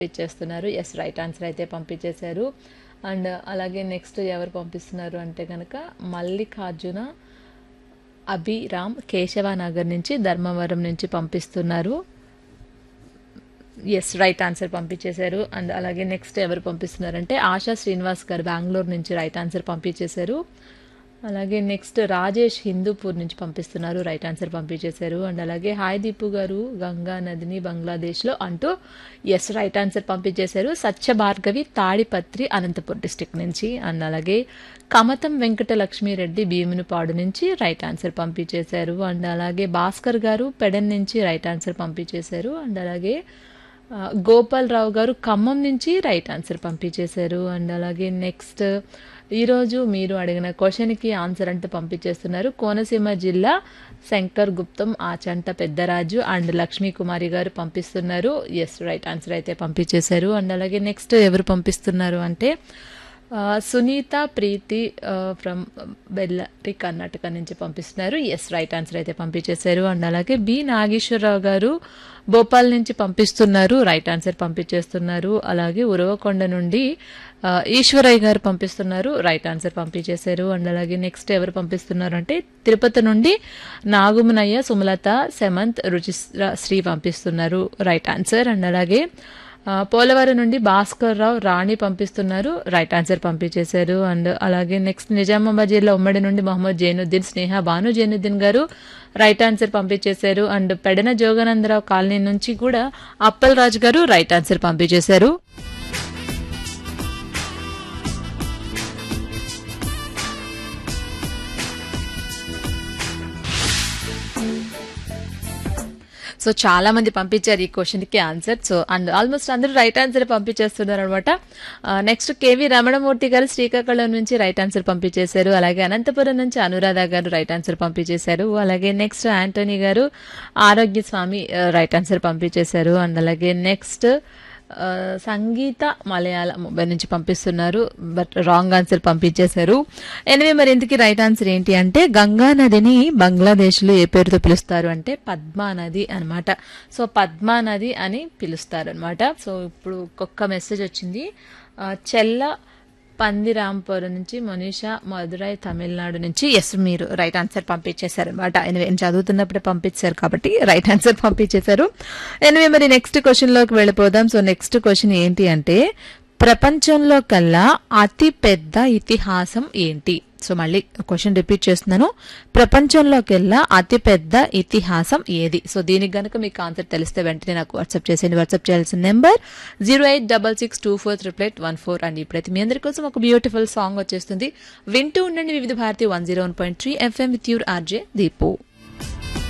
ఇచ్చేస్తున్నారు yes right answer అయితే పంపించేశారు అండ్ అలాగే నెక్స్ట్ ఎవరు పంపిస్తున్నారు అంటే కనుక మల్లికార్జున అభిరామ్ కేశవనగర్ నుంచి ధర్మవరం నుంచి పంపిస్తున్నారు ఎస్ రైట్ ఆన్సర్ పంపించేశారు అండ్ అలాగే నెక్స్ట్ ఎవరు పంపిస్తున్నారంటే ఆశా శ్రీనివాస్ గారు బెంగళూరు నుంచి రైట్ ఆన్సర్ పంపించేశారు అలాగే నెక్స్ట్ రాజేష్ హిందూపూర్ నుంచి పంపిస్తున్నారు రైట్ ఆన్సర్ పంపించేశారు అండ్ అలాగే హాయ్ దీపు గారు గంగా నదిని బంగ్లాదేశ్లో అంటూ ఎస్ రైట్ ఆన్సర్ పంపించేశారు సత్య భార్గవి తాడిపత్రి అనంతపూర్ డిస్టిక్ నుంచి అండ్ అలాగే కమతం వెంకట లక్ష్మీరెడ్డి భీమునిపాడు నుంచి రైట్ ఆన్సర్ పంపించేశారు అండ్ అలాగే భాస్కర్ గారు పెడన్ నుంచి రైట్ ఆన్సర్ పంపించేశారు అండ్ అలాగే ఆ, గోపాల్ రావు గారు ఖమ్మం నుంచి రైట్ ఆన్సర్ పంపించేశారు అండ్ అలాగే నెక్స్ట్ ఈరోజు మీరు అడిగిన క్వశ్చన్కి ఆన్సర్ అంటూ పంపించేస్తున్నారు కోనసీమ జిల్లా శంకర్ గుప్తం ఆచంట పెద్దరాజు అండ్ లక్ష్మీ కుమారి గారు పంపిస్తున్నారు ఎస్ రైట్ ఆన్సర్ అయితే పంపించేశారు అండ్ అలాగే నెక్స్ట్ ఎవరు పంపిస్తున్నారు అంటే ఆ, సునీత ప్రీతి ఫ్రమ్ బెల్లరి కర్ణాటక నుంచి పంపిస్తున్నారు ఎస్ రైట్ ఆన్సర్ అయితే పంపించేశారు అండ్ అలాగే బి నాగేశ్వరరావు గారు భోపాల్ నుంచి పంపిస్తున్నారు రైట్ ఆన్సర్ పంపించేస్తున్నారు అలాగే ఉరవకొండ నుండి ఆ, ఈశ్వరయ్య గారు పంపిస్తున్నారు రైట్ ఆన్సర్ పంపించేశారు అండ్ అలాగే నెక్స్ట్ ఎవరు పంపిస్తున్నారు అంటే తిరుపతి నుండి నాగుమనయ్య సుమలత సెమంత్ రుచిశ్ర శ్రీ పంపిస్తున్నారు రైట్ ఆన్సర్ అండ్ అలాగే ఆ, పోలవరం నుండి భాస్కర్ రావు రాణి పంపిస్తున్నారు రైట్ ఆన్సర్ పంపించేశారు అండ్ అలాగే నెక్స్ట్ నిజామాబాద్ జిల్లా ఉమ్మడి నుండి మొహమ్మద్ జైనుద్దీన్ స్నేహ భాను జైనుద్దీన్ గారు రైట్ ఆన్సర్ పంపించేశారు అండ్ పెడన జోగానందరావు కాలనీ నుంచి కూడా అప్పల్ రాజు గారు రైట్ ఆన్సర్ పంపించేశారు సో చాలా మంది పంపించారు ఈ క్వశ్చన్ కి ఆన్సర్ సో అండ్ ఆల్మోస్ట్ అందరూ రైట్ ఆన్సర్ పంపించేస్తున్నారు అనమాట నెక్స్ట్ కేవీ రమణమూర్తి గారు శ్రీకాకుళం నుంచి రైట్ ఆన్సర్ పంపించేశారు అలాగే అనంతపురం నుంచి అనురాధ గారు రైట్ ఆన్సర్ పంపించేశారు అలాగే నెక్స్ట్ ఆంటోనీ గారు ఆరోగ్య స్వామి రైట్ ఆన్సర్ పంపించేశారు అండ్ అలాగే నెక్స్ట్ ఆ, సంగీత మలయాళ మొబైల్ నుంచి పంపిస్తున్నారు బట్ రాంగ్ ఆన్సర్ పంపించేశారు ఎనివే మరి ఇంతకీ రైట్ ఆన్సర్ ఏంటి అంటే గంగా నదిని బంగ్లాదేశ్లో ఏ పేరుతో పిలుస్తారు అంటే పద్మా నది అనమాట సో పద్మా నది అని పిలుస్తారు అనమాట సో ఇప్పుడు ఒక్కొక్క మెసేజ్ వచ్చింది ఆ, చెల్ల పందిరాంపురం నుంచి మనీషా మధురై తమిళనాడు నుంచి ఎస్ మీరు రైట్ ఆన్సర్ పంపించేశారు అనమాట ఎనివే నేను చదువుతున్నప్పుడే పంపించారు కాబట్టి రైట్ ఆన్సర్ పంపించేశారు ఎనివే మరి నెక్స్ట్ క్వశ్చన్ లోకి వెళ్ళిపోదాం సో నెక్స్ట్ క్వశ్చన్ ఏంటి అంటే ప్రపంచంలో కల్లా అతి పెద్ద ఇతిహాసం ఏంటి సో మళ్ళీ క్వశ్చన్ రిపీట్ చేస్తున్నాను ప్రపంచంలోకెల్లా అతి పెద్ద ఇతిహాసం ఏది సో దీనికి గనుక మీకు ఆన్సర్ తెలిస్తే వెంటనే నాకు వాట్సాప్ చేసేయండి వాట్సాప్ చేయాల్సిన number zero eight double six two four triple eight one four and ఇప్పుడైతే మీ అందరి కోసం ఒక బ్యూటిఫుల్ సాంగ్ వచ్చేస్తుంది వింటూ ఉండండి Vividh Bharati one zero one point three FM with your RJ Deepu